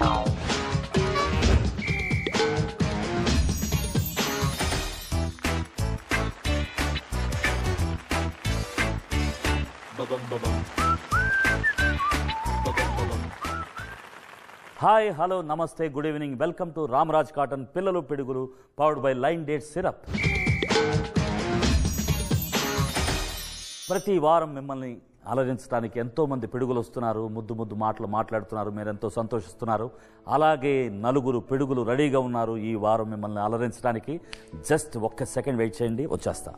Hi hello నమస్తే good evening welcome to Ramraj cotton పిల్లలు పిడుగులు powered by line date syrup ప్రతి వారం మిమ్మల్ని అలరించడానికి ఎంతో మంది పిడుగులు వస్తున్నారు ముద్దు ముద్దు మాటలు మాట్లాడుతున్నారు మీరు ఎంతో సంతోషిస్తున్నారు అలాగే నలుగురు పిడుగులు రెడీగా ఉన్నారు ఈ వారం మిమ్మల్ని అలరించడానికి జస్ట్ ఒక్క సెకండ్ వెయిట్ చేయండి వచ్చేస్తా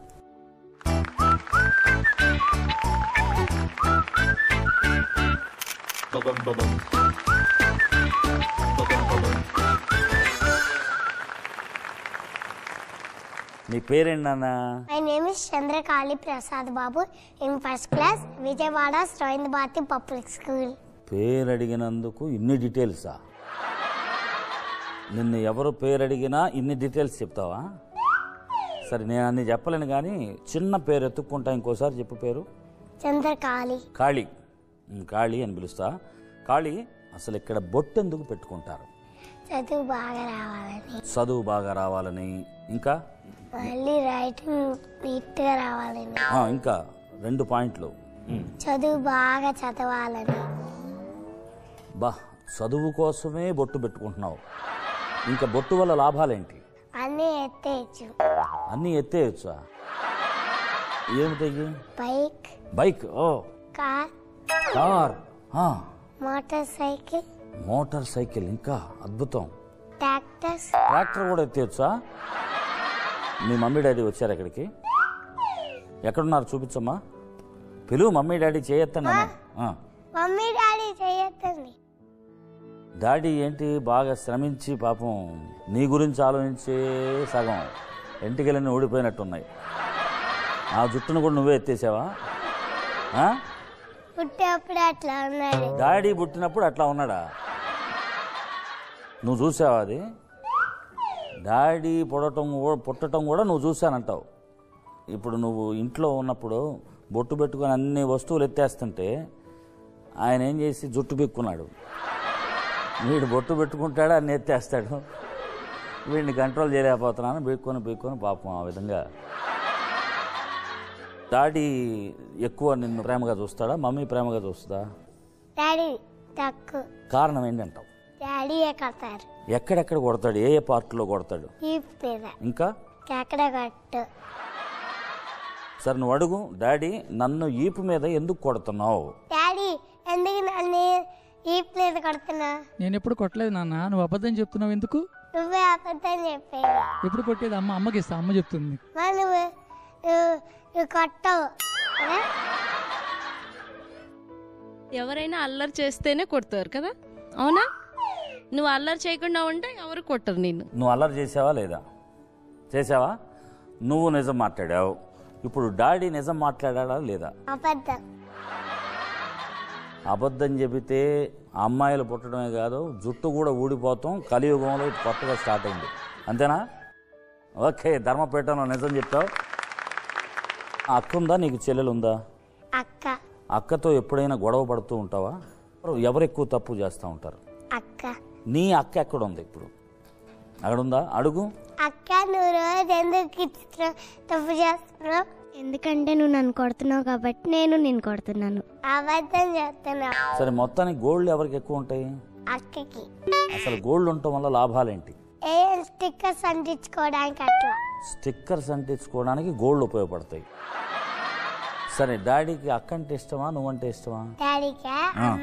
నీ పేరేంటన్నా My name is Chandrakali Prasad Babu in first class, Vijayawada Sravindabhati Public School. పేరు అడిగినందుకు ఇన్ని డీటెయిల్సా నిన్ను ఎవరు పేరు అడిగినా ఇన్ని డీటెయిల్స్ చెప్తావా సరే నేను అన్ని చెప్పలేను కానీ చిన్న పేరు ఎత్తుక్కుంటా ఇంకోసారి చెప్పు పేరు Chandrakali. కాళీ ఉమ్, కాళీ అని పిలుస్తా కాళీ అసలు ఇక్కడ బొట్టు ఎందుకు పెట్టుకుంటారు చదువు బాగా రావాలని చదువు బాగా రావాలని ఇంకా మళ్ళీ రైటింగ్ నీట్గా రావాలని ఆ, ఇంకా రెండు పాయింట్లు ఉమ్. చదువు బాగా చదవాలని బా చదువు కోసమే బొట్టు పెట్టుకుంటున్నావు ఇంకా బొట్టు వల్ల లాభాలేంటి అన్నీ ఎత్తేయచ్చు అన్నీ ఎత్తేయచ్చా ఏమిటయ్యి బైక్ బైక్ ఓ కార్ కార్ ఆ, మోటార్ సైకిల్ మోటార్ సైకిల్ ఇంకా అద్భుతం ట్రాక్టర్స్ ట్రాక్టర్ కూడా ఎత్తేయచ్చా మీ మమ్మీ డాడీ వచ్చారు ఇక్కడికి ఎక్కడున్నారు చూపించమ్మా పిలువు మమ్మీ డాడీ చేయొత్తండి అమ్మా. ఆ. మమ్మీ డాడీ చేయొద్దండి డాడీ ఏంటి బాగా శ్రమించి పాపం నీ గురించి ఆలోచించే సగం ఎంటికలన్నీ ఊడిపోయినట్టున్నాయి ఆ జుట్టును కూడా నువ్వే ఎత్తేసావా ఆ? పుట్టేప్పుడు అట్లా ఉన్నాడు డాడీ పుట్టినప్పుడు అట్లా ఉన్నాడా నువ్వు చూసావా అది డాడీ పుడటం కూడా పుట్టటం కూడా నువ్వు చూశానంటావు ఇప్పుడు నువ్వు ఇంట్లో ఉన్నప్పుడు బొట్టు పెట్టుకొని అన్ని వస్తువులు ఎత్తేస్తుంటే ఆయన ఏం చేసి జుట్టు బిక్కున్నాడు వీడు బొట్టు పెట్టుకుంటాడు అన్ని ఎత్తేస్తాడు వీడిని కంట్రోల్ చేయలేకపోతున్నాను బిక్కుని బిక్కుని పాపం ఆ విధంగా డాడీ ఎక్కువ నిన్ను ప్రేమగా చూస్తాడా మమ్మీ ప్రేమగా చూస్తుందా డాడీ తక్కువ కారణం ఏంటంటావు డాడీయే కడతారు ఎక్కడెక్కడ కొడతాడు ఏ ఏ పార్ట్లో కొడతాడు ఈ మీద ఇంకా ఎక్కడ కట్టు సరే నువ్వు అడుగు డాడీ నన్ను ఈపు మీద ఎందుకు కొడుతున్నావు డాడీ ఎందుకు నన్ను ఈ ప్లేస్ కడుతున్నా నేను ఎప్పుడు కొట్టలేదు నాన్న నువ్వు అబద్ధం చెప్తున్నావు ఎందుకు నువ్వే అబద్ధం చెప్పేది ఎప్పుడు కొట్టేది అమ్మ అమ్మకి ఇస్తా అమ్మ చెప్తుంది మరి నువ్వు నువ్వు నువ్వు కొట్టవు కదా? ఎవరైనా అల్లరి చేస్తేనే కొడతారు కదా అవునా నువ్వు అల్లరి చేయకుండా ఉంటే ఎవరు కొట్టరు నిన్ను నువ్వు అల్లరి చేసావా లేదా చేసావా నువ్వు నిజం మాట్లాడావు ఇప్పుడు డాడీ నిజం మాట్లాడా లేదా అబద్ధం అబద్ధం చెబితే అమ్మాయిలు పుట్టడమే కాదు జుట్టు కూడా ఊడిపోతాం కలియుగంలో కొత్తగా స్టార్ట్ అయింది అంతేనా ఓకే ధర్మపేటలో నిజం చెప్తావు ఆ అక్క ఉందా నీకు చెల్లెలు ఉందా అక్క అక్కతో ఎప్పుడైనా గొడవ పడుతూ ఉంటావా ఎవరు ఎక్కువ తప్పు చేస్తూ ఉంటారు అక్క నీ అక్క ఎక్కడ ఉంది ఇప్పుడు అక్కడ ఉందా అడుగు అక్క నువ్వు రోజు ఎందుకు ఇట్లా తప్పు చేస్తున్నావు ఎందుకంటే నువ్వు నన్ను కొడుతున్నావు కాబట్టి నేను నేను కొడుతున్నాను అబద్ధం చెప్తున్నావు సరే మొత్తానికి గోల్డ్ ఎవరికి ఎక్కువ ఉంటాయి అక్కకి అసలు గోల్డ్ ఉండటం వల్ల లాభాలేంటి ఏ స్టిక్కర్స్ అంటించుకోవడానికి అట్లా స్టిక్కర్స్ అంటించుకోవడానికి గోల్డ్ ఉపయోగపడతాయి సరే డాడీకి అక్క అంటే ఇష్టమా నువ్వంటే ఇష్టమా డాడీకా అమ్మ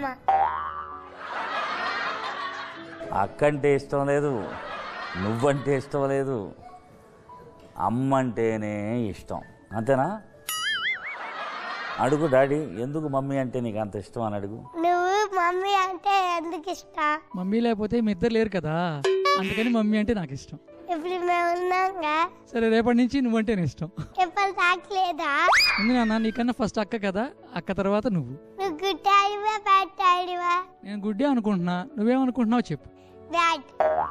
అక్క అంటే ఇష్టం లేదు నువ్వంటే ఇష్టం లేదు అమ్మ అంటేనే ఇష్టం అంతేనా అడుగు డాడీ ఎందుకు మమ్మీ అంటే నీకు అంత ఇష్టం అని అడుగు నువ్వు మమ్మీ అంటే ఎందుకు ఇష్టం మమ్మీ లేకపోతే మీ ఇద్దరు లేరు కదా అందుకని మమ్మీ అంటే నాకు ఇష్టం ఇప్పుడు మేము ఉన్నాంగా సరే రేపటి నుంచి నువ్వంటే నేను ఇష్టం ఇప్పుడు తాకలేదా ఉంది నాన్న నీకన్నా ఫస్ట్ అక్క కదా అక్క తర్వాత నువ్వు నువ్వు గుట్టాడివా పెట్టాడివా నేను గుడ్డే అనుకుంటున్నా నువ్వేమనుకుంటున్నావు చెప్పు బ్యాట్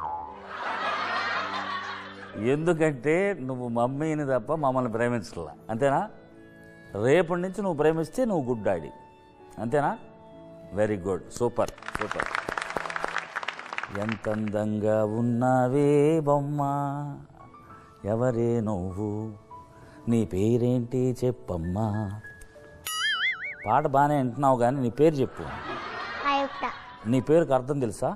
ఎందుకంటే నువ్వు మమ్మీని తప్ప మమ్మల్ని ప్రేమించలా అంతేనా రేపటి నుంచి నువ్వు ప్రేమిస్తే నువ్వు గుడ్ డాడీ అంతేనా వెరీ గుడ్ సూపర్ సూపర్ ఎంత అందంగా ఉన్నావే బొమ్మ ఎవరే నువ్వు నీ పేరేంటి చెప్పమ్మా పాట బాగానే వింటున్నావు కానీ నీ పేరు చెప్పు ఆయుక్త నీ పేరుకి అర్థం తెలుసా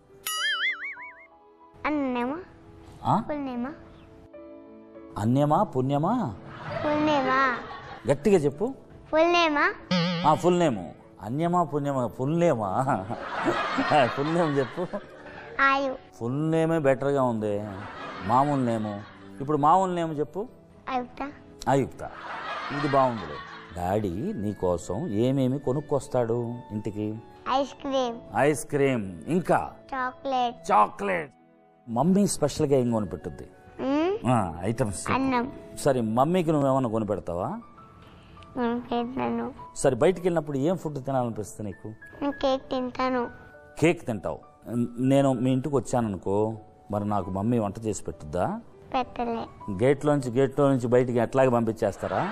అన్నేమా ఆ? పుల్నేమా అన్యమా పుణ్యమా పుల్నేమా గట్టిగా చెప్పు పుల్నేమా ఆ ఫుల్ నేము అన్యమా పుణ్యమా ఫుల్ నేమా ఫుల్ నేమ్ చెప్పు ఆయు ఫుల్ నేమే బెటర్గా ఉంది మామూలు నేము ఇప్పుడు మామూలు నేమ్ చెప్పు ఆయుక్త ఆయుక్త ఇది బాగుందిలే డాడీ నీకోసం ఏమేమి కొనుక్కొస్తాడు ఇంటికి ఐస్ క్రీమ్ ఐస్ క్రీమ్ ఇంకా చాక్లెట్ చాక్లెట్ మమ్మీ స్పెషల్గా ఏం కొనిపెట్టుద్ది మ్మ్, ఐటమ్స్ అన్నం సరే మమ్మీకి నువ్వేమన్నా కొనిపెడతావా నేను తింటాను సరే బయటికి వెళ్ళినప్పుడు ఏం ఫుడ్ తినాలనిపిస్తుంది నీకు నేను కేక్ తింటాను కేక్ తింటావు నేను మీ ఇంటికి వచ్చాననుకో మరి నాకు మమ్మీ వంట చేసి పెట్టుద్దా పెట్టలే గేట్లోంచి గేట్లో నుంచి బయటికి ఎట్లాగే పంపించేస్తారా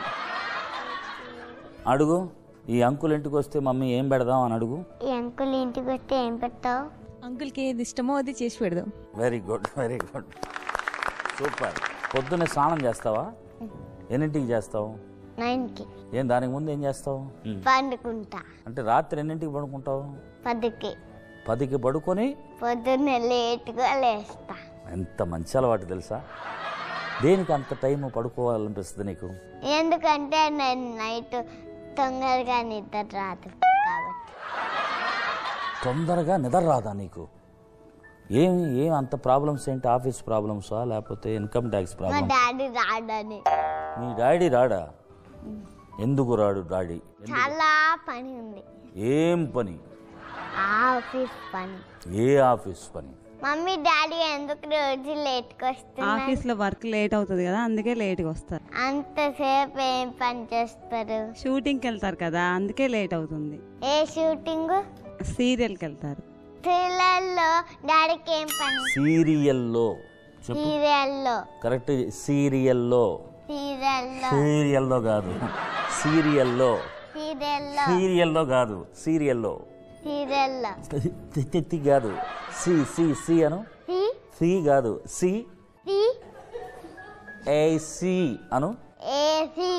అడుగు ఈ అంకుల్ ఇంటికి వస్తే మమ్మీ ఏం పెడదాం అని అడుగు ఈ అంకుల్ ఇంటికి వస్తే ఏం పెడతావు అంకుల్కి ఏది ఇష్టమో అది చేసి పెడదాం very good very good super పొద్దున్నే స్నానం చేస్తావా ఎన్నింటికి చేస్తావు నైన్కి ఏం దానికి ముందు ఏం చేస్తావు పండుకుంటా అంటే రాత్రి ఎన్నింటికి పడుకుంటావు పదికి పదికి పడుకొని పొద్దున్నే లేట్గా లేస్తా ఎంత మంచి అలవాటు తెలుసా దేనికి అంత టైం పడుకోవాలనిపిస్తుంది నీకు ఎందుకంటే నేను నైట్ తొందరగా నిద్ర రాదు కాబట్టి తొందరగా నిద్ర రాదా నీకు ఏం ఏం అంత ప్రాబ్లమ్స్ ఏంటి ఆఫీస్ ప్రాబ్లమ్సా లేకపోతే ఇన్కమ్ ట్యాక్స్ మా ప్రాబ్లమ్ డాడీ రాడని మీ డాడీ రాడా ఎందుకు రాడు డాడీ చాలా పని ఉంది ఏం పని ఆఫీస్ పని ఏ ఆఫీస్ పని మమ్మీ డాడీ ఎందుకు రోజు లేట్కి వస్తున్నారు ఆఫీస్లో వర్క్ లేట్ అవుతుంది కదా అందుకే లేట్గా వస్తారు అంతసేపు ఏం పని చేస్తారు షూటింగ్కి వెళ్తారు కదా అందుకే లేట్ అవుతుంది ఏ షూటింగ్ సీరియల్కి వెళ్తారు థ్రిల్లర్లో డాడీకి ఏం పని సీరియల్లో చెప్పు సీరియల్లో కరెక్ట్ సీరియల్లో సీరియల్లో సీరియల్లో కాదు సీరియల్లో సీరియల్లో సీరియల్లో కాదు సీరియల్లో సీరియల్లో తిత్తి కాదు సి సి సి అను సి సి కాదు సి సి ఏ సి అను ఏసి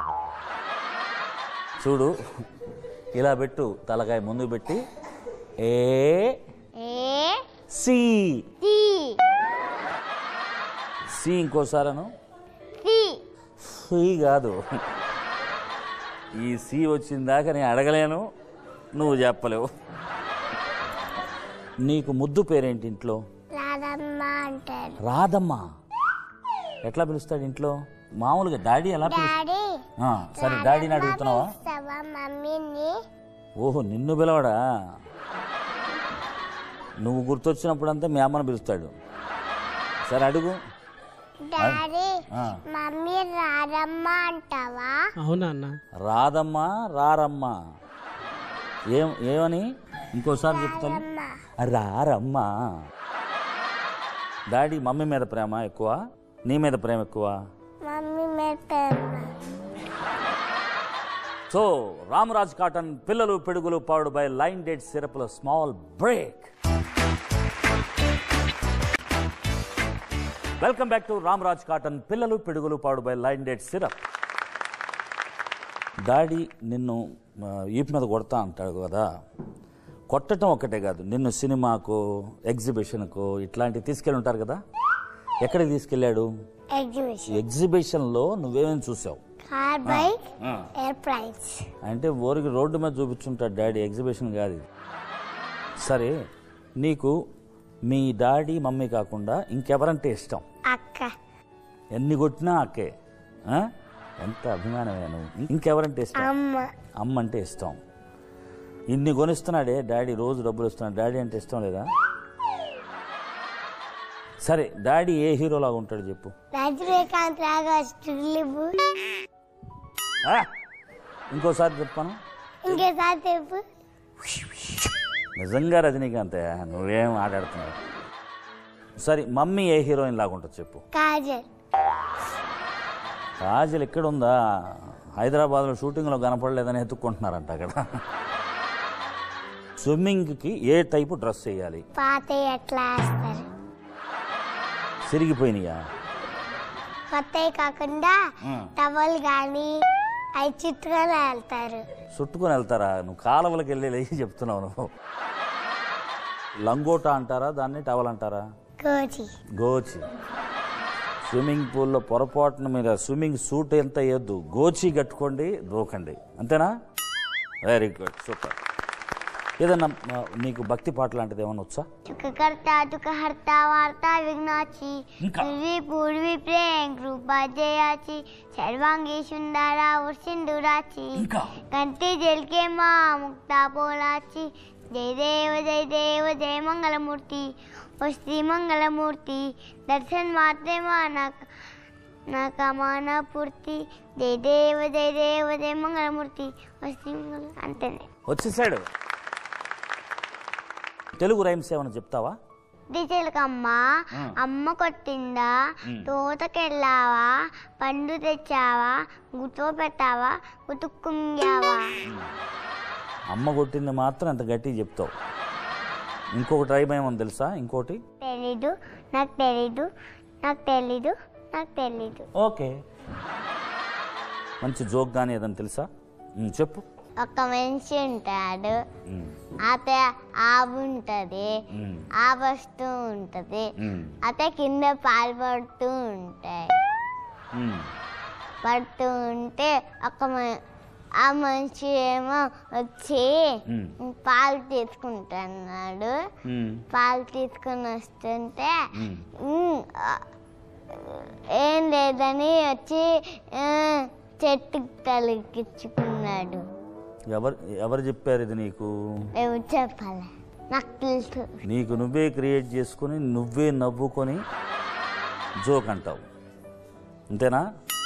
చూడు ఇలా పెట్టు తలకాయ ముందు పెట్టి A A C C C ఇంకోసారి అను సి సి కాదు ఈ సి వచ్చిన దాకా నేను అడగలేను నువ్వు చెప్పలేవు నీకు ముద్దు పేరేంటి ఇంట్లో రాదమ్మ అంటారు రాదమ్మా ఎట్లా పిలుస్తాడు ఇంట్లో మామూలుగా డాడీ ఎలా పిలుస్తాడు డాడీ సరే డాడీని అడుగుతున్నావా పిలుస్తావా మమ్మీని ఓహో నిన్ను పిలవడా నువ్వు గుర్తొచ్చినప్పుడంతా మీ అమ్మని పిలుస్తాడు సరే అడుగు డాడీ ఆ. మమ్మీ రాదమ్మ అంటావా అవునా అన్న రాదమ్మా రారమ్మా ఏం ఏమని ఇంకోసారి చెప్తాను అమ్మ రారమ్మా డాడీ మమ్మీ మీద ప్రేమ ఎక్కువ నీ మీద ప్రేమ ఎక్కువ మమ్మీ మెత్తమ్మ సో రామరాజ్ కాటన్ పిల్లలు పిడుగులు పాడు బై లైన్ డేట్ సిరప్ల small break welcome back to Ramraj cotton పిల్లలు పిడుగులు powered by line date syrup daddy నిన్ను ఆ, ఈపు మీద కొడతా అంటాడు కదా కొట్టడం ఒక్కటే కాదు నిన్ను సినిమాకు ఎగ్జిబిషన్కు ఇట్లాంటివి తీసుకెళ్ళి ఉంటారు కదా ఎక్కడికి తీసుకెళ్ళాడు ఎగ్జిబిషన్ ఎగ్జిబిషన్లో నువ్వేమేమి చూసావు కార్ బైక్ ఎయిర్ప్లైన్స్ అంటే ఊరికి రోడ్డు మీద చూపించుంటాడు డాడీ ఎగ్జిబిషన్ కాదు ఇది. సరే నీకు మీ డాడీ మమ్మీ కాకుండా ఇంకెవరంటే ఇష్టం అక్క ఎన్ని కొట్టినా అక్కే ఆ? ఎంత అభిమానమే నువ్వు ఇంకెవరంటే ఇష్టం అమ్మ అమ్మ అంటే ఇష్టం ఇన్ని కొనిస్తున్నాడే డాడీ రోజు డబ్బులు ఇస్తున్నాడు డాడీ అంటే ఇష్టం లేదా సరే డాడీ ఏ హీరోలాగా ఉంటాడు చెప్పు రజనీకాంత్ లాగా స్టిల్లిబు ఆ? ఇంకోసారి చెప్పాను ఇంకేసారి చెప్పు నిజంగా రజనీకాంతే నువ్వేం ఆడాడుతున్నావు సరే మమ్మీ ఏ హీరోయిన్ లాగా ఉంటుంది చెప్పు కాజల్ కాజల్ ఎక్కడ ఉందా హైదరాబాద్లో షూటింగ్లో కనపడలేదని ఎత్తుక్కుంటున్నారంట అక్కడ స్విమ్మింగ్కి ఏ టైపు డ్రెస్ వేయాలి పాత ఎట్లా వేస్తారు సిరిగిపోయినాయా కొత్తవి కాకుండా ఉమ్. టవల్ కానీ అవి చుట్టుకొని వెళ్తారు చుట్టుకొని వెళ్తారా నువ్వు కాలువలకు వెళ్ళి లేచి చెప్తున్నావు నువ్వు లంగోటా అంటారా దాన్ని టవల్ అంటారా కోచి గోచి స్విమ్మింగ్ పూల్లో పొరపాటున మీరు స్విమ్మింగ్ సూట్ ఎంత వేయద్దు గోచి కట్టుకోండి దూకండి అంతేనా వెరీ గుడ్ సూపర్ ఏదన్నా ఆ, నీకు భక్తి పాట లాంటిది ఏమన్నా వచ్చా సుఖకర్త దుఃఖహర్త వార్త విఘ్నాచి ఇంకా? పూర్వి పూర్వి ప్రేమ కృప జయాచి సర్వాంగి సుందర ఉర్సిందురాచి ఇంకా? కంటి జల్కే మా ముక్త పోలాచి జయ దేవ జయ దేవ జయ మంగళమూర్తి ఓ శ్రీ మంగళమూర్తి దర్శన్ మాత్రే మా నాకు నా కమాన పూర్తి జయ దేవ జయ దేవ జయ మంగళమూర్తి ఓ శ్రీ మంగళ అంతేనే వచ్చేసాడు తెలుగు రైమ్స్ ఏమైనా చెప్తావా దిచెలకమ్మ ఆ. అమ్మ కొట్టిందా ఉమ్. తోటకెళ్ళావా పండు తెచ్చావా గుర్తు పెట్టావా గుతుక్కుంగావా అమ్మ కొట్టింది మాత్రం అంత గట్టిగా చెప్తావు ఇంకొకటి రైమ్ ఏమని తెలుసా ఇంకోటి తెలీదు నాకు తెలీదు నాకు తెలీదు నాకు తెలీదు ఓకే మంచి జోక్ కానీ ఏదని తెలుసా ఉమ్, చెప్పు ఒక మనిషి ఉంటాడు ఉమ్, అతే ఆవు ఉంటది ఉమ్, ఆ వస్తువు ఉంటది ఉమ్, అతే కింద పాలు పడుతూ ఉంటాయి ఉమ్. పడుతూ ఉంటే ఒక మ- ఆ మనిషి ఏమో వచ్చి ఉమ్. పాలు తీసుకుంటున్నాడు ఉమ్, పాలు తీసుకొని వస్తుంటే ఉమ్. "ఉమ్, ఆ, ఏం లేదని వచ్చి ఆ, చెట్టుకి తలకిచ్చుకున్నాడు ఎవరు ఎవరు చెప్పారు ఇది నీకు ఎవరు చెప్పాలి నాకు తెలుసు నీకు నువ్వే క్రియేట్ చేసుకొని నువ్వే నవ్వుకొని జోక్ అంటావు అంతేనా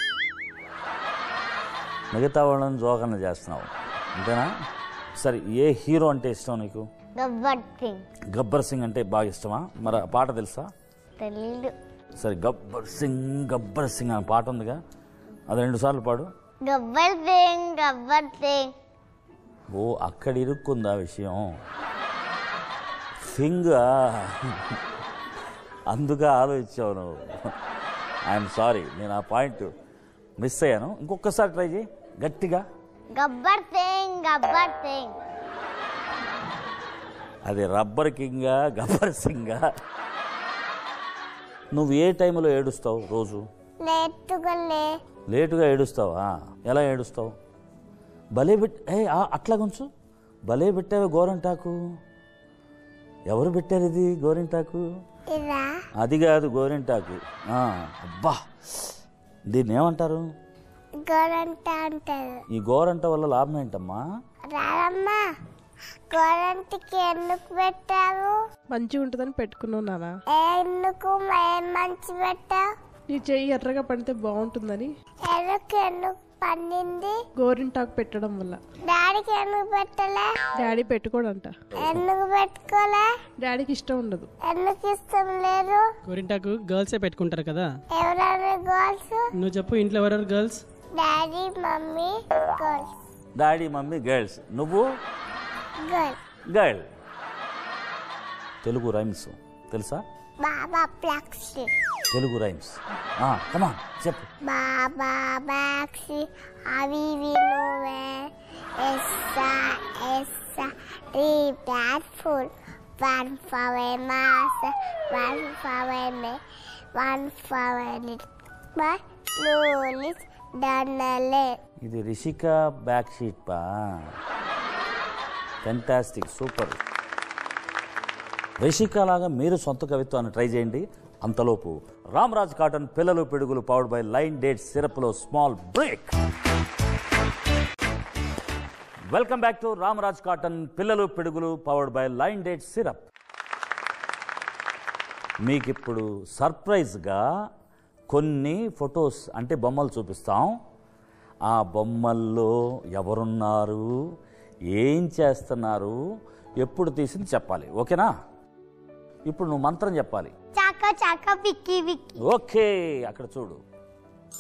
మిగతా వాళ్ళని జోక్ అన్న చేస్తున్నావు అంతేనా సరే ఏ హీరో అంటే ఇష్టం నీకు గబ్బర్ సింగ్ గబ్బర్ సింగ్ అంటే బాగా ఇష్టమా మరి ఆ పాట తెలుసా తెలీదు సరే గబ్బర్ సింగ్ గబ్బర్ సింగ్ అనే పాట ఉందిగా అది రెండు సార్లు పాడు గబ్బర్ సింగ్ గబ్బర్ సింగ్ ఓ అక్కడ ఇరుక్కుంది ఆ విషయం సింగ్ అందుగా ఆలోచించావు నువ్వు ఐఎమ్ సారీ నేను ఆ పాయింట్ మిస్ అయ్యాను ఇంకొకసారి ట్రై చేయి గట్టిగా గబ్బర్ సింగ్ గబ్బర్ సింగ్ అది రబ్బర్ కింగా గబ్బర్ సింగా నువ్వు ఏ టైంలో ఏడుస్తావు రోజు లేటుగలే లేటుగా ఏడుస్తావా ఎలా ఏడుస్తావు భలే పెట్ ఏ ఆ- అట్లా కొంచెం భలే పెట్టావే గోరంటాకు ఎవరు పెట్టారు ఇది గోరింటాకు ఇలా అది కాదు గోరింటాకు ఆ, అబ్బా దీన్ని ఏమంటారు గోరంట అంటారు ఈ గోరంట వల్ల లాభం ఏంటమ్మా రారమ్మా గోరంటికి ఎందుకు పెట్టారు మంచిగా ఉంటుందని పెట్టుకున్నావు నాన్న ఏ ఎందుకు ఏం మంచి పెట్టావు నీ చెయ్యి ఎర్రగా పడితే బాగుంటుందని ఎందుకు ఎందుకు పండింది గోరింటాకు పెట్టడం వల్ల డాడీకి ఎందుకు పెట్టలే డాడీ పెట్టుకోడంట ఎందుకు పెట్టుకోలే డాడీకి ఇష్టం ఉండదు ఎందుకు ఇష్టం లేదు గోరింటాకు గర్ల్సే పెట్టుకుంటారు కదా ఎవరెవరు గర్ల్స్ నువ్వు చెప్పు ఇంట్లో ఎవరెవరు girls daddy mummy girls daddy mummy girls నువ్వు గర్ల్ గర్ల్ తెలుగు రైమ్స్ తెలుసా బాబా ప్లాక్సీ తెలుగు రైమ్స్ కమాన్ చెప్పు బాబా బ్యాక్సీ అవి ఇవి నువ్వే ఎస్సా ఎస్సా రీ బ్యాట్ full one for master one for dame one for little boy who lives down the lane ఇది రిషిక బ్యాక్ షీట్ పా ఫెంటాస్టిక్ సూపర్ రిషిక లాగా మీరు సొంత కవిత్వాన్ని ట్రై చేయండి అంతలోపు రామరాజ్ కాటన్ పిల్లలు పిడుగులు పవర్డ్ బై లైన్ డేట్ సిరప్లో small break welcome back to Ramraj cotton పిల్లలు పిడుగులు powered by line date syrup మీకు ఇప్పుడు సర్ప్రైజ్గా కొన్ని ఫొటోస్ అంటే బొమ్మలు చూపిస్తాం ఆ బొమ్మల్లో ఎవరున్నారు ఏం చేస్తున్నారు ఎప్పుడు తీసింది చెప్పాలి ఓకేనా ఇప్పుడు నువ్వు మంత్రం చెప్పాలి చాక చాక విక్కీ విక్కీ ఓకే అక్కడ చూడు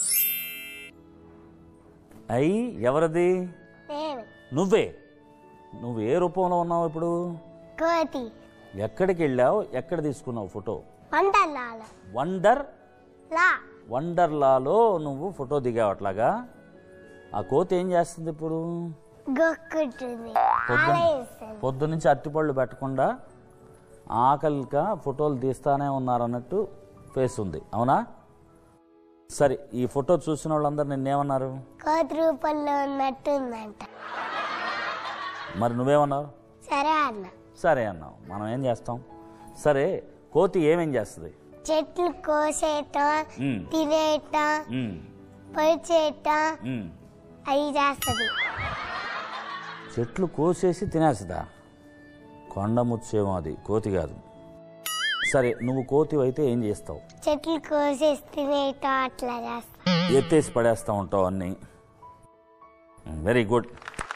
అయ్యి ఎవరిది నేను నువ్వే నువ్వు ఏ రూపంలో ఉన్నావు ఇప్పుడు కోతి ఎక్కడికి వెళ్ళావు ఎక్కడ తీసుకున్నావు ఫోటో వంటలాల వండర్ లా వండర్లాలో నువ్వు ఫోటో దిగావు అట్లాగా ఆ కోతి ఏం చేస్తుంది ఇప్పుడు గొక్కుంటుంది పొద్దున ఆలయిస్తుంది పొద్దు నుంచి అరటిపళ్ళు పెట్టకుండా ఆకలిగా ఫోటోలు తీస్తానే ఉన్నారన్నట్టు ఫేస్ ఉంది అవునా సరే ఈ ఫోటో చూసిన వాళ్ళందరూ నిన్నేమన్నారు కోతి రూపంలో ఉన్నట్టుందంట మరి నువ్వేమన్నావు సరే అన్న సరే అన్నావు మనం ఏం చేస్తాం సరే కోతి ఏమేం చేస్తుంది చెట్లు కోసేయటం ఉమ్, తినేయటం ఉమ్, పొడిచేయటం ఉమ్. అవి చేస్తుంది చెట్లు కోసేసి తినేస్తుందా కొండ ముచ్చేమో అది కోతి కాదు సరే నువ్వు కోతి అయితే ఏం చేస్తావు చెట్లు కోసేసి తినేయటం అట్లా చేస్తా ఎత్తేసి పడేస్తూ ఉంటావు అన్నీ వెరీ గుడ్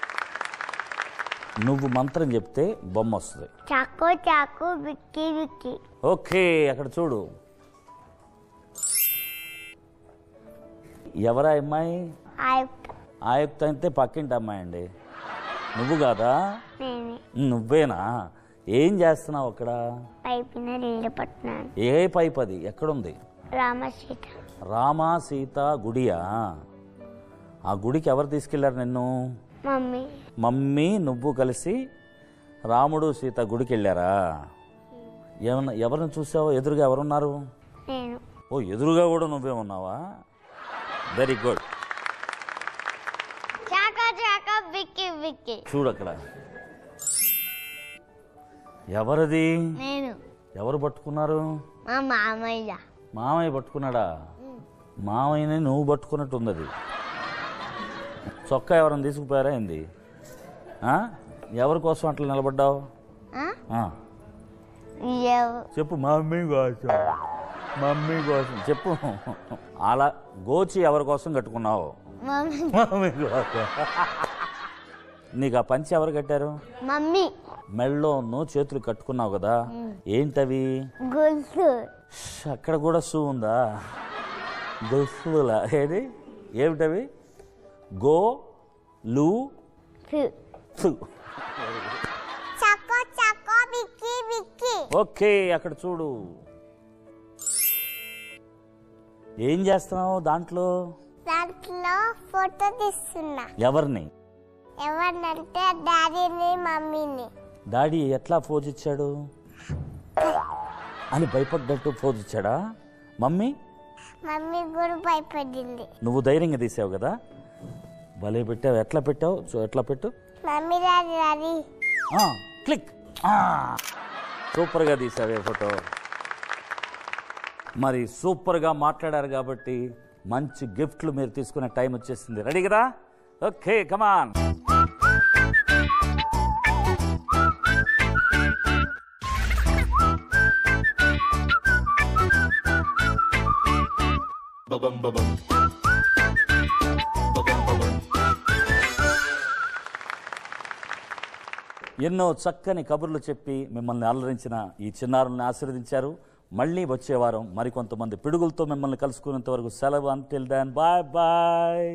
నువ్వు మంత్రం చెప్తే బొమ్మ వస్తుంది చాకు చాకు బిక్కి బిక్కి ఓకే అక్కడ చూడు ఎవరా అమ్మాయి ఆయుక్త ఆయుక్త అయితే పక్కింటి అమ్మాయి అండి నువ్వు కాదా నేనే నువ్వేనా ఏం చేస్తున్నావు అక్కడ పైపిన నీళ్ళు పట్టినాను ఏ పైప్ అది ఎక్కడుంది రామసీత రామ సీత గుడియా ఆ గుడికి ఎవరు తీసుకెళ్లారు నిన్ను మమ్మీ మమ్మీ నువ్వు కలిసి రాముడు సీత గుడికి వెళ్ళారా ఏమన్నా ఎవరిని చూసావు ఎదురుగా ఎవరున్నారు నేను ఓ ఎదురుగా కూడా నువ్వే ఉన్నావా వెరీ గుడ్ చాకా చాకా బిక్కి బిక్కి చూడు అక్కడ ఎవరిది నేను ఎవరు పట్టుకున్నారు మా మామయ్య మామయ్య పట్టుకున్నాడా మామయ్యని నువ్వు పట్టుకున్నట్టు ఉంది అది చొక్కా ఎవరైనా తీసుకుపోయారా ఏంది ఆ? ఎవరి కోసం అట్లా నిలబడ్డావు ఆ? ఆ, ఎవ- చెప్పు మమ్మీ కోసం మమ్మీ కోసం చెప్పు అలా గోచి ఎవరి కోసం కట్టుకున్నావు మమ్మీ మమ్మీ కోసం నీకు ఆ పంచి ఎవరు కట్టారు మమ్మీ మెళ్ళోను చేతులు కట్టుకున్నావు కదా ఏంటవి గొలుసు ష్, అక్కడ కూడా షూ ఉందా గొలుసులా ఏది ఏమిటవి గో లు సు. చక్కో చక్కో బిక్కి బిక్కి ఓకే అక్కడ చూడు ఏం చేస్తున్నావు దాంట్లో దాంట్లో ఫోటో తీస్తున్నా ఎవరిని ఎవరినంటే డాడీని మమ్మీని డాడీ ఎట్లా ఫోజ్ ఇచ్చాడు అని భయపడ్డట్టు ఫోజ్ ఇచ్చాడా మమ్మీ మమ్మీ కూడా భయపడింది నువ్వు ధైర్యంగా తీసావు కదా భలే పెట్టావు ఎట్లా పెట్టావు చూ ఎట్లా పెట్టు మమ్మీ డాడీ డాడీ ఆ, క్లిక్ ఆ, సూపర్గా తీసావే ఫోటో మరి సూపర్గా మాట్లాడారు కాబట్టి మంచి గిఫ్ట్లు మీరు తీసుకునే టైం వచ్చేసింది రెడీ కదా ఓకే కమాన్ ఎన్నో చక్కని కబుర్లు చెప్పి మిమ్మల్ని అలరించిన ఈ చిన్నారుల్ని ఆశీర్వదించారు మళ్ళీ వచ్చే వారం మరికొంతమంది పిడుగులతో మిమ్మల్ని కలుసుకునేంత వరకు సెలవు until then bye bye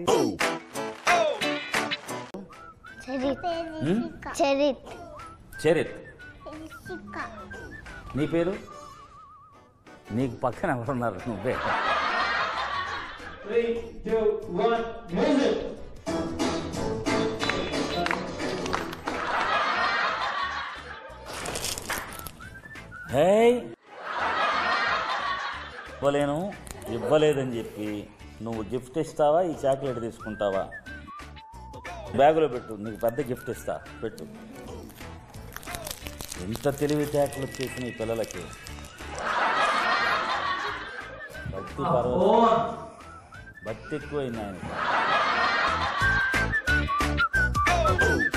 Charith Charith Charith నీ పేరు నీకు పక్కన ఎవరున్నారు నువ్వే హే ఇవ్వలేను ఇవ్వలేదని చెప్పి నువ్వు గిఫ్ట్ ఇస్తావా ఈ చాక్లెట్ తీసుకుంటావా బ్యాగులో పెట్టు నీకు పెద్ద గిఫ్ట్ ఇస్తా పెట్టు ఎంత తెలివితేటలు వచ్చేసిన ఈ పిల్లలకి భక్తి పర్వ భక్తి ఎక్కువైంది ఆయన